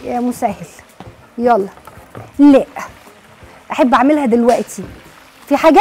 يا مسهل يلا لا احب اعملها دلوقتي في حاجه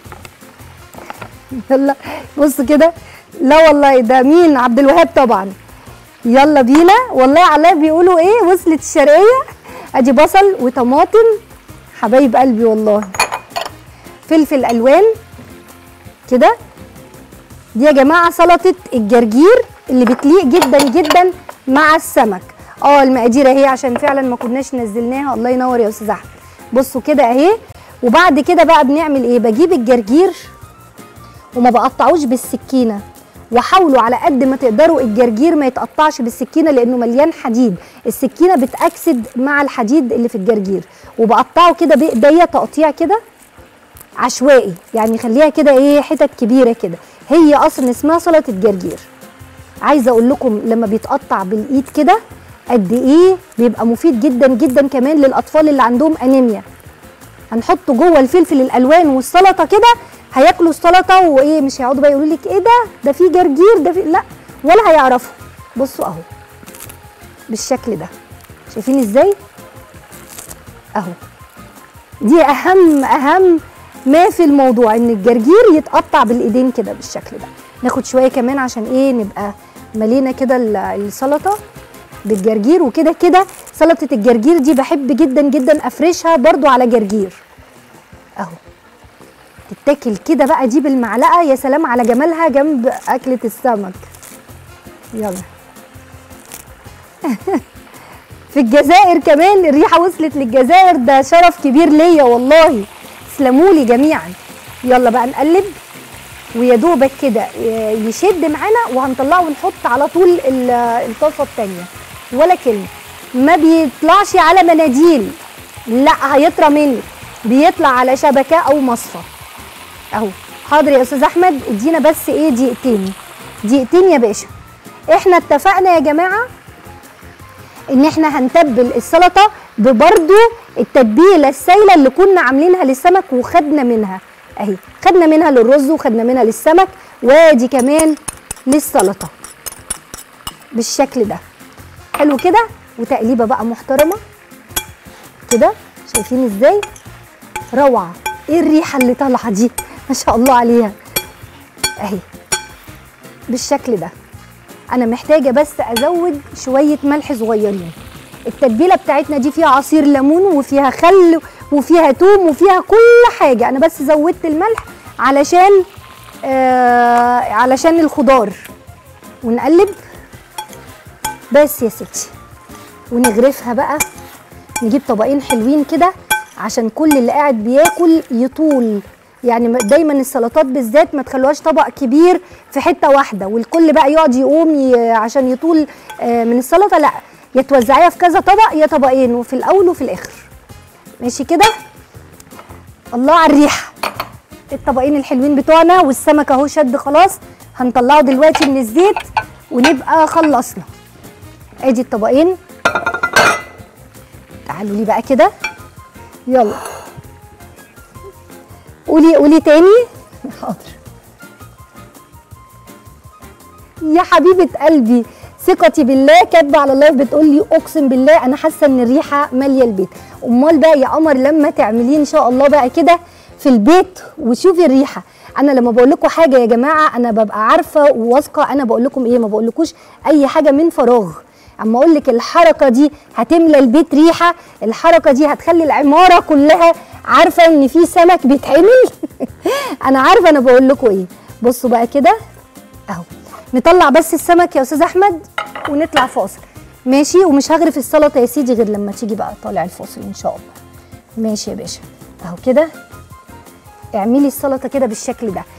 يلا بص كده لا والله ده مين عبد الوهاب طبعا يلا بينا والله على بيقولوا ايه وصلت الشرقيه ادي بصل وطماطم حبايب قلبي والله فلفل الوان كده دي يا جماعه سلطه الجرجير اللي بتليق جدا جدا مع السمك اه المقادير اهي عشان فعلا ما كناش نزلناها الله ينور يا استاذ احمد بصوا كده اهي وبعد كده بقى بنعمل ايه بجيب الجرجير وما بقطعوش بالسكينه وحاولوا على قد ما تقدروا الجرجير ما يتقطعش بالسكينه لانه مليان حديد السكينه بتاكسد مع الحديد اللي في الجرجير وبقطعه كده بايديا تقطيع كده عشوائي يعني خليها كده ايه حتت كبيره كده هي اصلا اسمها سلطه جرجير عايزه اقول لكم لما بيتقطع بالايد كده قد ايه بيبقى مفيد جدا جدا كمان للاطفال اللي عندهم انيميا هنحطه جوه الفلفل الالوان والسلطه كده هياكلوا السلطه وايه مش هيقعدوا بقى يقولوا لك ايه ده ده في جرجير ده في لا ولا هيعرفوا بصوا اهو بالشكل ده شايفين ازاي اهو دي اهم اهم ما في الموضوع ان الجرجير يتقطع بالايدين كده بالشكل ده ناخد شويه كمان عشان ايه نبقى ملينا كده ال- السلطه بالجرجير وكده كده سلطه الجرجير دي بحب جدا جدا افرشها برضو على جرجير اهو تتاكل كده بقى دي بالمعلقه يا سلام على جمالها جنب اكله السمك يلا في الجزائر كمان الريحه وصلت للجزائر ده شرف كبير ليا والله تسلموا لي جميعا يلا بقى نقلب ويا دوبك كده يشد معانا وهنطلعه ونحط على طول ال- الطاسه التانيه ولا كلمه ما بيطلعش على مناديل لا هيطرى مني بيطلع على شبكه او مصفى اهو حاضر يا استاذ احمد ادينا بس ايه دقيقتين دقيقتين يا باشا احنا اتفقنا يا جماعه ان احنا هنتبل السلطه ببرضو التتبيله السايله اللي كنا عاملينها للسمك وخدنا منها اهي خدنا منها للرز وخدنا منها للسمك وادي كمان للسلطه بالشكل ده حلو كده وتقليبه بقى محترمه كده شايفين ازاي روعه ايه الريحه اللي طالعه دي ما شاء الله عليها اهي بالشكل ده انا محتاجه بس ازود شويه ملح صغيرين التتبيله بتاعتنا دي فيها عصير ليمون وفيها خل وفيها توم وفيها كل حاجه انا بس زودت الملح علشان آه علشان الخضار ونقلب بس يا ستي ونغرفها بقى نجيب طبقين حلوين كده عشان كل اللي قاعد بياكل يطول يعني م- دايما السلطات بالذات ما تخلوهاش طبق كبير في حته واحده والكل بقى يقعد يقوم ي... عشان يطول آه، من السلطه لا يا توزعيها في كذا طبق يا طبقين وفي الاول وفي الاخر ماشي كده الله على الريحه الطبقين الحلوين بتوعنا والسمك اهو شد خلاص هنطلعه دلوقتي من الزيت ونبقى خلصنا ادي الطبقين تعالوا لي بقى كده يلا قولي قولي تاني حاضر يا حبيبه قلبي ثقتي بالله كاتبه على اللايف بتقول لي اقسم بالله انا حاسه ان الريحه ماليه البيت امال بقى يا قمر لما تعمليه ان شاء الله بقى كده في البيت وشوفي الريحه انا لما بقول لكم حاجه يا جماعه انا ببقى عارفه وواثقه انا بقول لكم ايه ما بقولكوش اي حاجه من فراغ اما اقول لك الحركه دي هتملى البيت ريحه الحركه دي هتخلي العماره كلها عارفه ان في سمك بيتعمل انا عارفه انا بقول لكم ايه بصوا بقى كده اهو نطلع بس السمك يا استاذ احمد ونطلع فاصل ماشي ومش هغرف السلطه يا سيدي غير لما تيجي بقى طالع الفاصل ان شاء الله ماشي يا باشا اهو كده اعملي السلطه كده بالشكل ده